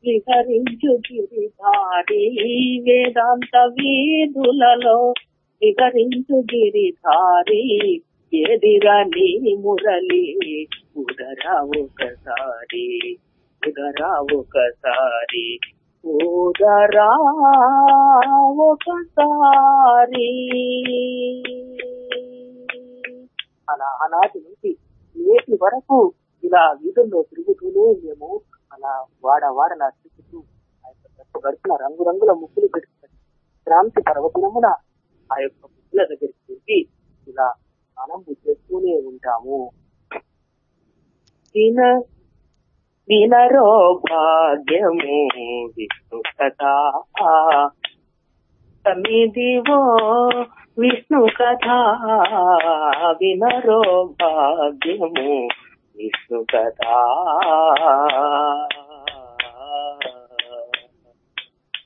విహరించు గిరిధారి వేదాంత వీధులలో విహరించు గిరిధారి ఎదిరా నీ మురళి ఉదరా ఒకసారి ఉదరా ఒకసారి ఉదరా ఒకసారి అలా ఆనాటి నుంచి నేటి వరకు ఇలా వీధుల్లో తిరుగుతూనే మేము అలా వాడ వాడలా తిరుగుతూ ఆ యొక్క గడప గడుపున రంగురంగుల ముగ్గులు పెట్టుకుని క్రాంతి పర్వదినమున ఆ యొక్క ముగ్గుల దగ్గరికి వెళ్ళి ఇలా స్నానం చేస్తూనే ఉంటాము విన వినరో భాగ్యము విష్ణు కథ సమిదివో విష్ణు కథ వినరో భాగ్యము విష్ణు కథ